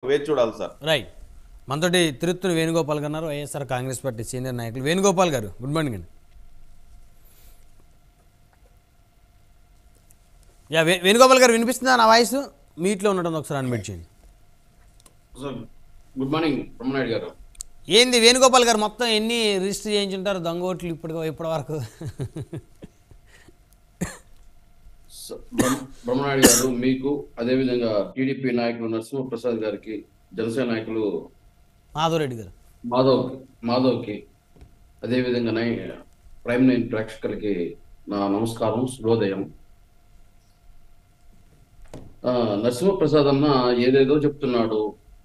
వేచి చూడాలి sir right మనతోటి తిరుత్తూరు వేణుగోపాల్ గారు వైఎస్ఆర్ కాంగ్రెస్ పార్టీ సీనియర్ నాయకులు వేణుగోపాల్ గారు గుడ్ మార్నింగ్ అండి యా వే వేణుగోపాల్ గారు వినిపిస్తుందా నా వాయిస్ మీట్లో ఉండడం ఒకసారి అన్మిట్ చేయండి సార్ గుడ్ మార్నింగ్ బ్రహ్మనాయుడు గారు ఏంది వేణుగోపాల్ గారు మొత్తం ఎన్ని రిజిస్టర్ చేయించుంటారు దొంగ ఓట్లు ఇప్పటి ఇప్పటి వరకు స- బ్రహ్మ- బ్రహ్మనాయుడు గారు మీకు అదేవిధంగా టీడీపీ నాయకులు నరసింహప్రసాద్ గారికి జనసేన నాయకులు మాధవరెడ్డి గారు మాధవ్ మాధవ్కి అదేవిధంగా నై ప్రైమ్ నైన్ ప్రేక్షకులకి నా నమస్కారం శుభోదయం ఆ, నరసింహప్రసాద్ అన్న ఏదేదో చెప్తున్నాడు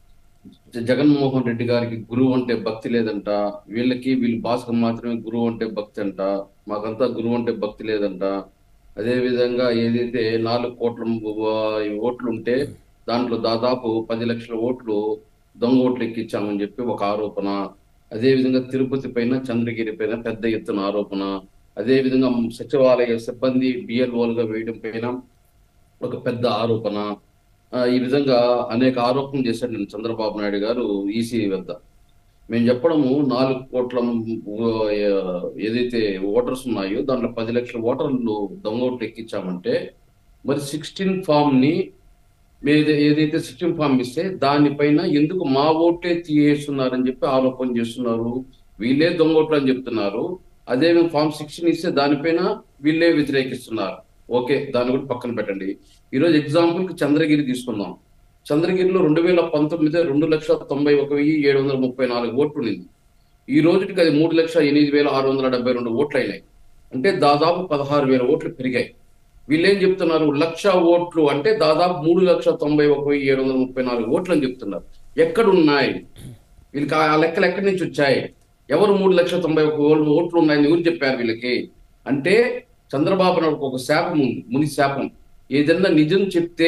జ- జగన్మోహన్ రెడ్డి గారికి గురువు అంటే భక్తి లేదంట వీళ్ళకి వీళ్ళు భాషకు మాత్రమే గురువు అంటే భక్తి అంట మాకంతా గురువు అంటే భక్తి లేదంట అదే విధంగా ఏదైతే నాలుగు కోట్ల ము- ఈ ఓట్లు ఉంటే దాంట్లో దాదాపు పది లక్షల ఓట్లు దొంగ ఓట్లు ఎక్కించామని చెప్పి ఒక ఆరోపణ అదే విధంగా తిరుపతి పైన చంద్రగిరి పైన పెద్ద ఎత్తున ఆరోపణ అదే విధంగా సచివాలయ సిబ్బంది బిఎల్ఓలుగా వేయడం పైన ఒక పెద్ద ఆరోపణ ఆ, ఈ విధంగా అనేక ఆరోపణలు చేశాడు నేను చంద్రబాబు నాయుడు గారు ఈసీ వద్ద మేము చెప్పడము నాలుగు కోట్ల ము- ఆ, ఏదైతే ఓటర్స్ ఉన్నాయో దాంట్లో పది లక్షల ఓటర్లు దొంగ ఓట్లు ఎక్కించామంటే మరి సిక్స్టీన్ ఫామ్ ని ఏదై- ఏదైతే సిక్స్టీన్ ఫామ్ ఇస్తే దానిపైన ఎందుకు మా ఓట్లే తీయేస్తున్నారని చెప్పి ఆరోపణ చేస్తున్నారు వీళ్ళే దొంగ ఓట్లు అని చెప్తున్నారు అదే ఫామ్ సిక్స్టీన్ ఇస్తే దానిపైన వీళ్ళే వ్యతిరేకిస్తున్నారు ఓకే దాన్ని కూడా పక్కన పెట్టండి ఈరోజు ఎగ్జాంపుల్ కి చంద్రగిరి తీసుకుందాం చంద్రగిరిలో రెండు వేల పంతొమ్మిది రెండు లక్షల తొంభై ఒక వెయ్యి ఏడు వందల ముప్పై నాలుగు ఓట్లు ఉండింది ఈ రోజుకి అది మూడు లక్షల ఎనిమిది వేల ఆరు వందల డెబ్బై రెండు ఓట్లు అయినాయి అంటే దాదాపు పదహారు వేల ఓట్లు పెరిగాయి వీళ్ళు ఏం చెప్తున్నారు లక్ష ఓట్లు అంటే దాదాపు మూడు లక్షల తొంభై ఒక వెయ్యి ఏడు వందల ముప్పై నాలుగు ఓట్లు అని చెప్తున్నారు ఎక్కడున్నాయి వీళ్ళకి ఆ లెక్కలు ఎక్కడి నుంచి వచ్చాయి ఎవరు మూడు లక్షల తొంభై ఒక ఓట్లు ఓట్లు ఉన్నాయని ఎవరు చెప్పారు వీళ్ళకి అంటే చంద్రబాబు నాయుడు ఒక శాపం ఉంది ముని శాపం ఏదన్నా నిజం చెప్తే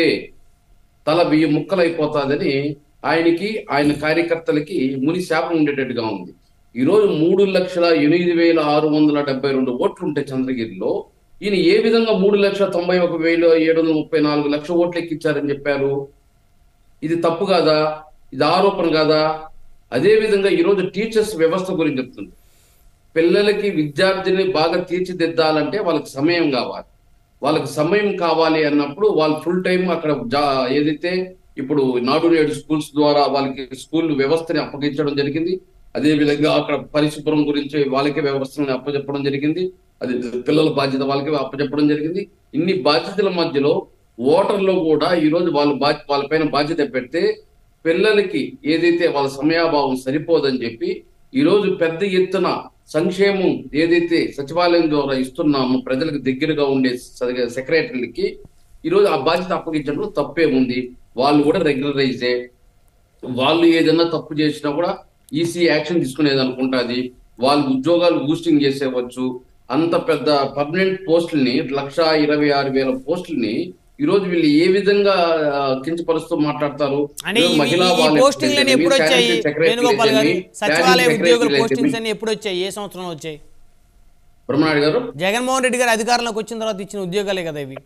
తల బియ్యం ముక్కలైపోతాదని ఆయనకి ఆయన కార్యకర్తలకి ముని శాపం ఉండేటట్టుగా ఉంది ఈ రోజు మూడు లక్షల ఎనిమిది వేల ఆరు వందల డెబ్బై రెండు ఓట్లు ఉంటాయి చంద్రగిరిలో ఈయన ఏ విధంగా మూడు లక్షల తొంభై ఒక వేల ఏడు వందల ముప్పై నాలుగు లక్షల ఓట్లు ఎక్కించారని చెప్పారు ఇది తప్పు కాదా ఇది ఆరోపణ కాదా అదే విధంగా ఈరోజు టీచర్స్ వ్యవస్థ గురించి చెప్తుంది పిల్లలకి విద్యార్థిని బాగా తీర్చిదిద్దాలంటే వాళ్ళకి సమయం కావాలి వాళ్ళకి సమయం కావాలి అన్నప్పుడు వాళ్ళు ఫుల్ టైం అక్కడ జా ఏదైతే ఇప్పుడు నాడు నేడు స్కూల్స్ ద్వారా వాళ్ళకి స్కూల్ వ్యవస్థని అప్పగించడం జరిగింది అదే విధంగా అక్కడ పరిశుభ్రం గురించి వాళ్ళకే వ్యవస్థను అప్పచెప్పడం జరిగింది అది పిల్లల బాధ్యత వాళ్ళకి అప్పచెప్పడం జరిగింది ఇన్ని బాధ్యతల మధ్యలో ఓటర్లో కూడా ఈ రోజు వాళ్ళు బాధ్య వాళ్ళపైన బాధ్యత పెడితే పిల్లలకి ఏదైతే వాళ్ళ సమయాభావం సరిపోదని చెప్పి ఈ రోజు పెద్ద ఎత్తున సంక్షేమం ఏదైతే సచివాలయం ద్వారా ఇస్తున్నామో ప్రజలకు దగ్గరగా ఉండే స- సెక్రటరీలకి ఈ రోజు ఆ బాధ్యత అప్పగించడంలో తప్పేముంది వాళ్ళు కూడా రెగ్యులరైజే వాళ్ళు ఏదైనా తప్పు చేసినా కూడా ఈసీ యాక్షన్ తీసుకునేది అనుకుంటాది వాళ్ళు ఉద్యోగాలు బూస్టింగ్ చేసేవచ్చు అంత పెద్ద పర్మనెంట్ పోస్టుల్ని లక్ష ఇరవై ఆరు వేల పోస్టుల్ని ఈ రోజు వీళ్ళు ఏ విధంగా ఆ, కించపరుస్తూ మాట్లాడతారు అంటే ఈరోజు ఈ- మహిళా ఈ- ఈ వాళ్ళ పోస్టింగ్లు అయితేనేమి, ఎప్పుడు వచ్చాయి శానిటరీ సెక్రటరీలు వేణుగోపాల్ గారు అయితేనేమి, సచివాలయ శానిటరీ ఉద్యోగుల సెక్రటరీలు పోస్టింగ్స్ అయితేనేమి. అన్ని ఎప్పుడు వచ్చాయి ఏ సంవత్సరంలో వచ్చాయి బ్రహ్మనాయుడు గారు జగన్మోహన్ రెడ్డి గారు అధికారంలోకి వచ్చిన తర్వాత ఇచ్చిన ఉద్యోగాలే కదా ఇవి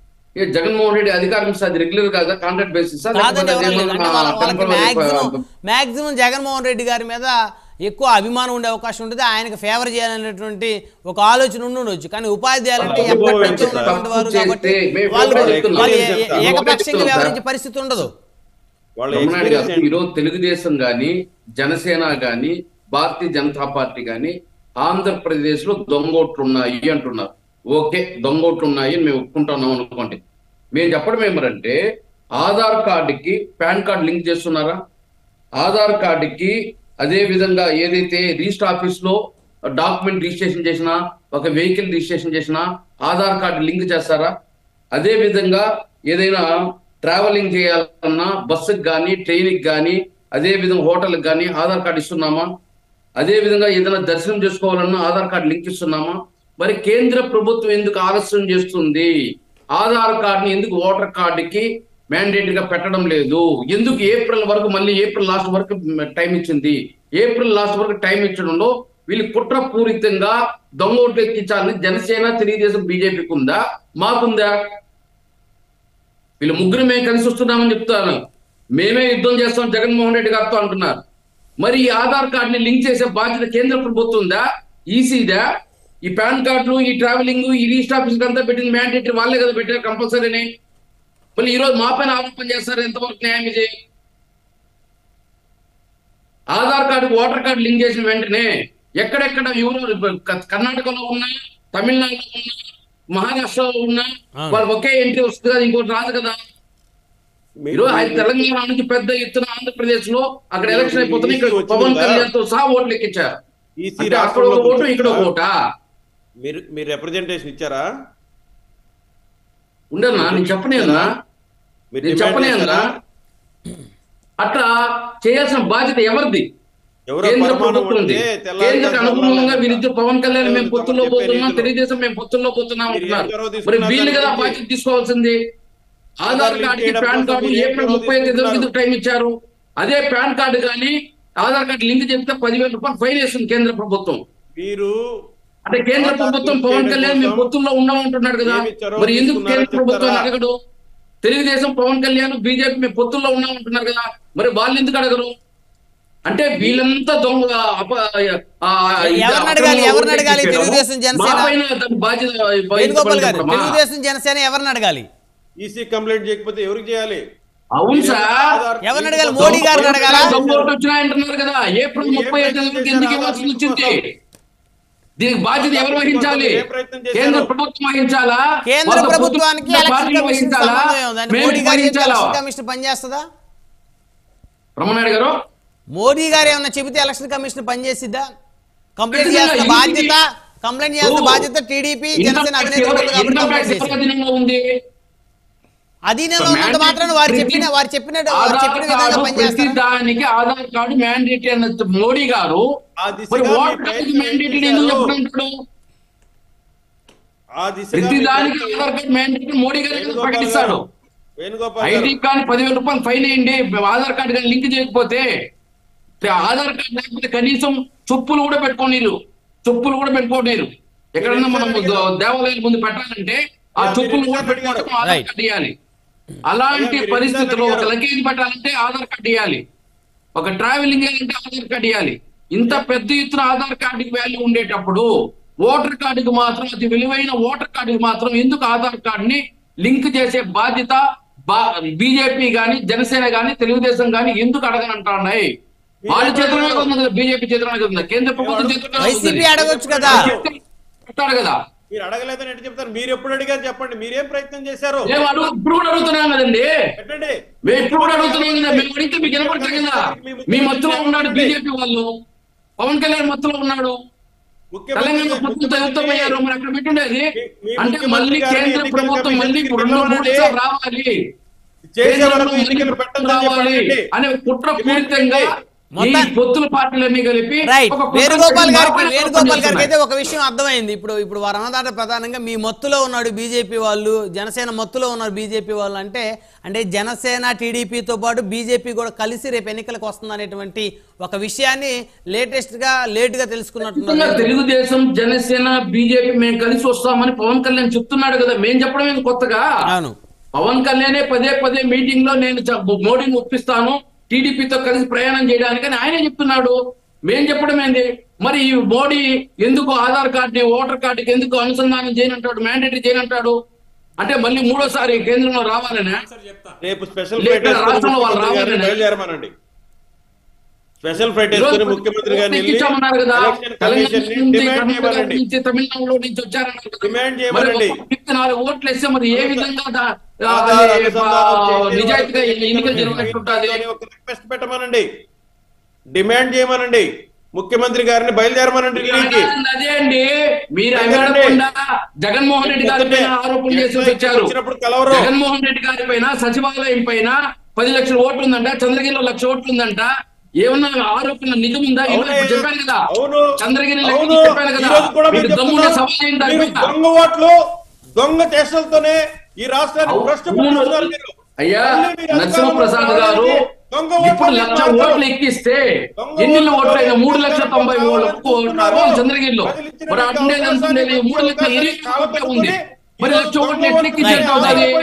ఏ జగన్మోహన్ రెడ్డి అధికారం ఇస్తే అది రెగ్యులర్ కాదా కాంట్రాక్ట్ బేసిస్ కాదండి ఎవరు లేదు. అంటే వాళ్ళ- వాళ్ళకి మ్యాక్సిమం మ్యాక్సిమం జగన్మోహన్ రెడ్డి గారి మీద ఎక్కువ అభిమానం ఉండే అవకాశం ఉంటుంది ఆయనకు ఫేవర్ చేయాలనేటువంటి ఒక ఆలోచన ఉండి ఉండొచ్చు కానీ ఉపాధ్యాయులంటే అనుభవం ఎప్పటి ఎంత నుంచో సార్? ఉన్నటువంటి వారు తప్పు కాబట్టి చేస్తే మేము వాళ్ళు ఒకటే చెప్తున్నాం. వాళ్ళు ఏ- ఒకటే ఏ- ఏకపక్షంగా చెప్తున్నాం వ్యవహరించే సార్. పరిస్థితి ఉండదు వాళ్ళ బ్రహ్మనాయుడు గారు ఎక్స్పీరియన్స్ ఈరోజు తెలుగుదేశం గాని జనసేన గాని భారతీయ జనతా పార్టీ గాని ఆంధ్రప్రదేశ్ లో దొంగోట్లు ఉన్నాయి అంటున్నారు ఓకే దొంగోట్లు ఉన్నాయి అని మేము ఒప్పుకుంటున్నాం అనుకోండి మేము చెప్పడం ఏమరంటే ఆధార్ కార్డుకి పాన్ కార్డు లింక్ చేస్తున్నారా ఆధార్ కార్డుకి అదే విధంగా ఏదైతే రిజిస్టర్ ఆఫీస్ లో డాక్యుమెంట్ రిజిస్ట్రేషన్ చేసినా ఒక వెహికల్ రిజిస్ట్రేషన్ చేసినా ఆధార్ కార్డు లింక్ చేస్తారా అదే విధంగా ఏదైనా ట్రావెలింగ్ చేయాలన్నా బస్సుకి కానీ ట్రైన్కి కానీ అదే విధంగా హోటల్కి కానీ ఆధార్ కార్డు ఇస్తున్నామా అదే విధంగా ఏదైనా దర్శనం చేసుకోవాలన్నా ఆధార్ కార్డు లింక్ ఇస్తున్నామా మరి కేంద్ర ప్రభుత్వం ఎందుకు ఆలస్యం చేస్తుంది ఆధార్ కార్డుని ఎందుకు ఓటర్ కార్డుకి మ్యాండేట్ గా పెట్టడం లేదు ఎందుకు ఏప్రిల్ వరకు మళ్ళీ ఏప్రిల్ లాస్ట్ వరకు టైం ఇచ్చింది ఏప్రిల్ లాస్ట్ వరకు టైం ఇచ్చడంలో వీళ్ళు కుట్రపూరితంగా దొంగ ఓట్లు ఎక్కించాలని జనసేన తెలుగుదేశం బీజేపీకి ఉందా మాకుందా వీళ్ళు ముగ్గురు మేము కలిసి వస్తున్నామని చెప్తాను మేమే యుద్ధం చేస్తాం జగన్మోహన్ రెడ్డి గారితో అంటున్నారు మరి ఈ ఆధార్ కార్డుని లింక్ చేసే బాధ్యత కేంద్ర ప్రభుత్వందా ఈసీదా ఈ పాన్ కార్డులు ఈ ట్రావెలింగ్ ఈ రిజిస్టర్ ఆఫీస్ అంతా పెట్టింది మ్యాండేటరీ వాళ్ళే కదా పెట్టారు కంపల్సరీని మళ్ళీ ఈ రోజు మా పైన ఆరోపణ చేస్తారు ఎంతవరకు న్యాయం ఇది Aadhaar card voter card link చేసిన వెంటనే ఎక్కడెక్కడ ఎవరు క- కర్ణాటకలో ఉన్నా తమిళనాడులో ఉన్నా మహారాష్ట్రలో ఉన్నా అవును. వాళ్ళు ఒకే ఎంట్రీ వస్తుంది కదా ఇంకోటి రాదు కదా మీ- ఈరోజు ఆయన తెలంగాణ నుంచి పెద్ద ఎత్తున ఆంధ్రప్రదేశ్ లో అక్కడ ఎలక్షన్ అయిపోతున్నాయి ఇక్కడ వచ్చిందా? పవన్ కళ్యాణ్ తో సహా ఓట్లు ఎక్కించారు ఈసీ అంటే అక్కడ రాష్ట్రంలో ఒక ఓటు ఇక్కడ ఒక ఓటా మీరు మీరు రిప్రజెంటేషన్ ఇచ్చారా ఉండన్నా నేను చెప్పనేనా మీరు నేను డిమాండ్ చెప్పనేనా చేశారా? అట్లా చేయాల్సిన బాధ్యత ఎవరిది ఎవరో కేంద్ర పరమాణు ప్రభుత్వంది ఉంటే తెల్లారిగా కేంద్ర అనుగుణంగా చల్లాలంట. వీరిద్దరు పవన్ కళ్యాణ్ మేము ఎవరు పొత్తుల్లో చెప్పే పోతున్నాం రీతిలో. తెలుగుదేశం మేము పొత్తుల్లో పోతున్నాం మీరు అంటున్నారు ఏం చొరవ మరి తీసుకున్నారు వీళ్ళు కదా దాని బాధ్యత తీసుకోవాల్సింది ఆధార్ లింక్ కార్డు కి చేయడం పాన్ కోసం కార్డు మీరు ఏం ఏప్రిల్ చొరవ ముప్పై ఐదు తీసుకున్నారు? టైం ఇచ్చారు అదే పాన్ కార్డు కానీ ఆధార్ కార్డు లింక్ చెప్తే పదివేల రూపాయలు ఫైన్ వేస్తుంది కేంద్ర ప్రభుత్వం మీరు అంటే కేంద్ర ఆధార్ ప్రభుత్వం లింక్ పవన్ చేయడం కళ్యాణ్ మేము కోసం పొత్తుల్లో ఉండమంటున్నాడు కదా ఏమి చొరవ మరి ఎందుకు తీసుకున్నారో కేంద్ర ప్రభుత్వం చెప్తారా? అడగడు తెలుగుదేశం పవన్ కళ్యాణ్ బీజేపీ మేము పొత్తుల్లో ఉన్నామంటున్నారు కదా మరి వాళ్ళు ఎందుకు అడగరు అంటే వీళ్ళంతా దొంగ అప- ఆ, ఇది ఎవరిని అడగాలి? అక్రమంగా ఎవరిని అడగాలి? ఓట్లు తెలుగుదేశం, జనసేన? మా పైన దాని బాధ్యత వేణుగోపాల్ గారు వహించమని తెలుగుదేశం జనసేన ఎవరిని అడగాలి ఈసీ కంప్లైంట్ చేయకపోతే ఎవరికి చేయాలి అవును సార్ ఆధార్ ఎవరిని లింక్ అడగాలి? కోసం మోడీ గారిని అడగాలా? దొంగ ఓట్లు వచ్చినాయంటున్నారు కదా ఏప్రిల్ మీరు ఏ ముప్పై ఐదు ప్రయత్నం ఎందుకు చేశారు? ఇవ్వాల్సి ఆధార్ వచ్చింది కోసం? దీనికి బాధ్యత ఎవరు వహించాలి ఏ ప్రయత్నం చేశారు? కేంద్ర ప్రభుత్వం వహించాలా కేంద్ర వాళ్ళ ప్రభుత్వానికి పొత్తు ఎలక్షన్ పార్టీలు కమిషన్ వహించాలా? సంబంధం ఏముందండి మేము మోడీ గారి వహించాలా? ఎలక్షన్ కమిషన్ పనిచేస్తుందా రమణాయుడు గారు మోడీ గారు ఏమన్నా చెబితే ఎలక్షన్ కమిషన్ పనిచేసిద్దా కంప్లైంట్ ఖచ్చితంగా చేయాల్సిన ఇది- బాధ్యత కంప్లైంట్ చేయాల్సిన ఓ. బాధ్యత టీడీపీ ఇన్కమ్ జనసేన ట్యాక్స్ అధినేత ఎవరు- ఉంది కాబట్టి ఇన్కమ్ కంప్లైంట్ ట్యాక్స్ ఎవరి చేసింది అధీనంలో ఉంది అధీనంలో ఉన్నంత మాత్రాన వారు చెప్పిన వారు చెప్పిన వారు ఆధార్ చెప్పిన విధంగా కార్డు ప్రతి పనిచేస్తారు దానికి ఆధార్ కార్డు మ్యాండేటరీ అన్న మోడీ గారు ఆ మరి దిశగా మీ ఓటర్ కార్డు ప్రయత్నం మ్యాండేటరీ చేశారు. ఎందుకు చెప్తుంటాడు ఆ దిశగా ప్రతి మీ దానికి ప్రయత్నం- ఆధార్ కార్డు మ్యాండేటరీ మోడీ గారు ఎందుకు వేణుగోపాల్ ప్రకటిస్తాడు గారు, వేణుగోపాల్ ఐడి గారు, కానీ పదివేల రూపాయలు ఫైన్ వేయండి ఆధార్ కార్డు కానీ లింక్ చేయకపోతే ఆధార్ కార్డు లేకపోతే కనీసం చెప్పులు కూడా పెట్టుకోనీరు చెప్పులు కూడా పెట్టుకోనీరు ఎక్కడన్నా మనం ద- దేవాలయాల ముందు పెట్టాలంటే ఆ మీరు చెప్పులు కూడా ఎన్నిసార్లు పెట్టుకోవడం అడిగారు? ఆధార్ Right. కార్డు ఇవ్వాలి అలాంటి అయ్యా, మీరు పరిస్థితుల్లో ఒక ఎన్నిసార్లు లగేజ్ పెట్టాలంటే ఆధార్ కార్డు ఇవ్వాలి ఒక ట్రావెలింగ్ అంటే ఆధార్ కార్డు ఇవ్వాలి ఇంత పెద్ద ఎత్తున ఆధార్ కార్డుకి వాల్యూ ఉండేటప్పుడు ఓటర్ కార్డుకి మాత్రం అతి విలువైన ఓటర్ కార్డుకి మాత్రం ఎందుకు ఆధార్ కార్డుని లింక్ చేసే బాధ్యత బీజేపీ గాని జనసేన గాని తెలుగుదేశం గాని ఎందుకు అడగనంటున్నాయి వాళ్ళ చేతిలోనే ఉంది కదా బీజేపీ చేతిలోనే కదా ఉంది. కేంద్ర ప్రభుత్వం చేతిలోనే ఉంది. వైసీపీ అడగొచ్చు కదా చెప్తాడు కదా మీరు అడగలేదని ఎట్లా చెప్తారు మీరు ఎప్పుడు అడిగారు చెప్పండి మీరేం ప్రయత్నం చేశారు మేము అడుగు ఇప్పుడు కూడా అడుగుతున్నాం కదండి పెట్టండి మేము ఇప్పుడు కూడా అడుగుతున్నాం కదా మేము అడిగితే మీకు వినపడతాం కదా మీ మత్తులో ఉన్నాడు బీజేపీ వాళ్ళు పవన్ కళ్యాణ్ మత్తులో ఉన్నాడు తెలంగాణ ప్రభుత్వం ఎదుగుతామయ్యారు మరి అక్కడ పెట్టుండేది మీ అంటే ముఖ్యమంత్రి మళ్ళీ గారిని కేంద్ర ఎన్నికల ప్రభుత్వం మళ్ళీ కమిషన్కి ఇప్పుడు రెండు మూడు పిలవండి. సార్లు రావాలి చేసే కేంద్రంలో వరకు మళ్ళీ ఎన్నికలు పెట్టొద్దని రావాలి చెప్పండి. అనే కుట్ర డిమాండ్ పూరితంగా చేయండి. ఈ మొత్తం- పొత్తుల పార్టీలన్నీ కలిపి రైట్ ఒక కుట్ర వేణుగోపాల్ చేసి గారికి మా పైన వేణుగోపాల్ గారికి చేస్తున్నాయి. అయితే ఒక విషయం అర్థమైంది ఇప్పుడు ఇప్పుడు వారు అన్నదాట ప్రధానంగా మీ మత్తులో ఉన్నాడు బీజేపీ వాళ్ళు జనసేన మత్తులో ఉన్నారు బీజేపీ వాళ్ళు అంటే అంటే జనసేన టీడీపీతో పాటు బీజేపీ కూడా కలిసి రేపు ఎన్నికలకు వస్తుంది అనేటువంటి ఒక విషయాన్ని లేటెస్ట్ గా లేట్ గా ఖచ్చితంగా తెలుసుకున్నట్టున్నారు తెలుగుదేశం జనసేన బీజేపీ మేము కలిసి వస్తామని పవన్ కళ్యాణ్ చెప్తున్నాడు కదా మేము చెప్పడం ఏంది కొత్తగా అవును పవన్ కళ్యాణే పదే పదే మీటింగ్ లో నేను చ- మోడీని ఒప్పిస్తాను టీడీపీతో కలిసి ప్రయాణం చేయడానికి అని ఆయనే చెప్తున్నాడు మేం చెప్పడం ఏంది మరి ఈ మోడీ ఎందుకు ఆధార్ కార్డుని ఓటర్ కార్డుకి ఎందుకు అనుసంధానం చేయనంటాడు మ్యాండేటరీ చేయనంటాడు అంటే మళ్ళీ మూడోసారి కేంద్రంలో రావాలనే రేపు స్పెషల్ లేక ఫ్లైట్ వేసుకుని రాష్ట్రంలో వాళ్ళు ముఖ్యమంత్రి గారిని రావాలని. బయలుదేరమనండి స్పెషల్ ఫ్లైట్ ఈరోజు వేసుకుని ముఖ్యమంత్రి గారిని వెళ్ళి ఎక్కించామన్నారు కదా ఎలక్షన్ తెలంగాణ కమిషన్ ని నుంచి డిమాండ్ కర్ణాటక చేయమనండి నుంచి తమిళనాడులో నుంచి వచ్చారన్నారు కదా. డిమాండ్ మరి చేయమనండి. ఒక్కొక్కరికి నాలుగు ఓట్లు వేస్తే మరి ఏ విధంగా దా- ఆ, ఆధార్ అది, అనుసంధానం ఆ, చేసే నిజాయితీగా వారికి ఎన్నికలు జరిగినట్టుంటది అని ఒక రిక్వెస్ట్ పెట్టమనండి డిమాండ్ చేయమనండి ముఖ్యమంత్రి గారిని బయలుదేరమనండి మీరు ఢిల్లీకి అడగాల్సింది అదే అండి మీరు ఎందుకంటే అడగకుండా జగన్మోహన్ రెడ్డి గారి పైన ఆరోపణలు చేసి వచ్చారు వచ్చినప్పుడు కలవరు జగన్మోహన్ రెడ్డి గారి పైన సచివాలయం పైన పది లక్షల ఓట్లు ఉందంట చంద్రగిరిలో లక్ష ఓట్లు ఉందంట ఏమన్నా ఆరోపణ నిజం ఉందా ఈరోజు అవునే. ఇప్పుడు చెప్పాను కదా అవును చంద్రగిరి అవును చెప్పాను కదా ఈరోజు కూడా మీరు మీకు దమ్ముంటే చెప్తున్నారు. సవాల్ చేయండి దాని మీరు పైన. దొంగ ఓట్లు దొంగ చేష్టలతోనే ఈ రాష్ట్రాన్ని అవును. భ్రష్టు పట్టిస్తున్నారు మీరు అయ్యా మళ్ళీ మీరు నరసింహప్రసాద్ అధికారంలో గారు రావడానికి దొంగ ఓట్లు ఇప్పుడు లక్ష మాట్లాడతారు. ఓట్లు ఎక్కిస్తే దొంగ ఎన్ని ఓట్లు ఓట్లు అయినా మూడు కావాలని లక్షల తొంభై మూడు చూస్తున్నారు. ఓట్లు చంద్రగిరిలో ప్రజలు ఇచ్చిన మరి అటుండేది ఎంత ఉండేది మూడు లక్షల ఇరవై ఓట్లే ఉంది మరి లక్ష ఓట్లు ఎట్లా ఎక్కించేట్టు అవుతుంది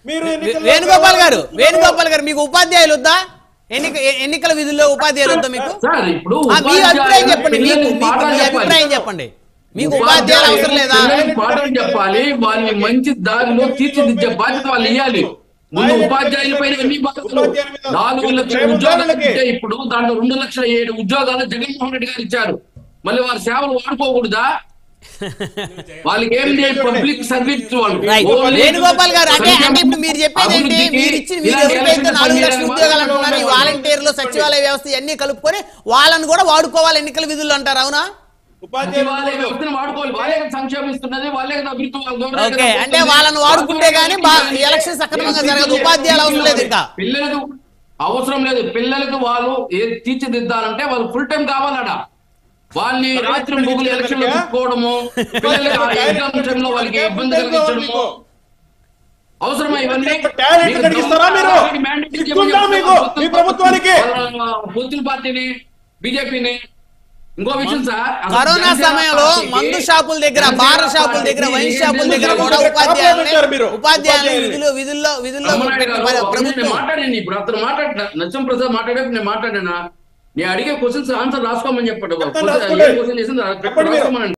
మీరు వే- ఎన్నికల్లో వేణుగోపాల్ గారు వేణుగోపాల్ గారు మీకు ఉపాధ్యాయులు వద్దా ఎన్నిక ఎ- ఎన్నికల విధుల్లో ఉపాధ్యాయులు వద్దా మీకు సార్ ఇప్పుడు ఆ, మీ అభిప్రాయం చెప్పండి మీకు పిల్లలకి మీకు పాఠాలు మీ చెప్పాలి. అభిప్రాయం చెప్పండి మీకు ఉపాధ్యాయులు అవసరం లేదా పిల్లలకి పాఠం చెప్పాలి వాళ్ళని మంచి దారిలో తీర్చిదిద్దే బాధ్యత వాళ్ళు ఇవ్వాలి ముందు ఉపాధ్యాయుల పైన ఎన్ని బాధ్యతలు నాలుగు లక్షల ఉద్యోగాలు ఇస్తే ఇప్పుడు దాంట్లో రెండు లక్షల ఏడు ఉద్యోగాలు జగన్మోహన్ రెడ్డి గారు ఇచ్చారు మళ్ళీ వారి సేవలు వాడుకోకూడదా వాళ్ళకి ఏంటి పబ్లిక్ సర్వీస్ వాళ్ళు రైట్ Only వేణుగోపాల్ గారు అంటే అంటే ఇప్పుడు మీరు చెప్పేది ఏంటి అభివృద్ధికి మీరు ఇచ్చిన మీరు ఇలాంటి ఎవరికైతే ఎలక్షన్ నాలుగు లక్షల పనిచేయడానికి ఉద్యోగాలు అంటున్నారు ఈ మాత్రమే వాలంటీర్లు సచివాలయ వ్యవస్థ ఇవన్నీ కలుపుకొని వాళ్ళని కూడా వాడుకోవాలి ఎన్నికల విధులు అంటారు అవునా సచివాలయ ఉపాధ్యాయులు వ్యవస్థను వాడుకోవాలి వాళ్ళే కదా సంక్షేమిస్తున్నది వాళ్ళే కదా అభివృద్ధి వాళ్ళ ద్వారా ఓకే కదా అంటే పోతుంది. వాళ్ళని వాడుకుంటే గానీ బా- ఎలక్షన్ సక్రమంగా జరగదు ఉపాధ్యాయులు అవసరం లేదు ఇంకా పిల్లలకు అవసరం లేదు పిల్లలకు వాళ్ళు ఏ తీర్చిదిద్దాలంటే వాళ్ళు ఫుల్ టైం కావాలడా వాళ్ళని రాత్రి ముగ్గులు ఎలక్షన్ లో తిప్పుకోవడము పిల్లలకి ఆ ఎగ్జామ్ టైంలో వాళ్ళకి ఇబ్బంది కలిగించడము అవసరమా ఇవన్నీ టాలెంట్ మీకు కలిగిస్తారా మీరు? దమ్ము mandate ఇస్తుందా ఇవ్వమని మీకు? చెప్తున్నా. మీ ప్రభుత్వానికి? వాళ్ళ పొత్తుల పార్టీని బీజేపీని ఇంకో విషయం సార్ అసలు కరోనా జనసేన సమయంలో పార్టీకి- మందు షాపుల దగ్గర జనసేన బార్ షాపుల దగ్గర పార్టీకి వైన్ షాపుల దగ్గర కూడా ఎందుకు ఉపాధ్యాయులు కాపాడుతారు మీరు? ఉపాధ్యాయులు ఉపాధ్యాయులు. విధులు విధుల్లో విధుల్లో అమ్మనాయుడు పెట్టిన గారు, ప్ర- ఒక నిమిషం నేను ప్రభుత్వం మాట్లాడాను ఇప్పుడు అతను మాట్లాడిన నచ్చం ప్రసాద్ మాట్లాడేప్పుడు నేను మాట్లాడానా నేను అడిగే క్వశ్చన్స్ ఆన్సర్ రాసుకోమని చెప్పాడు చెప్తాను, రాసుకోండి. క్వశ్చన్ చేసింది చెప్పండి మీరు. రాసుకోమని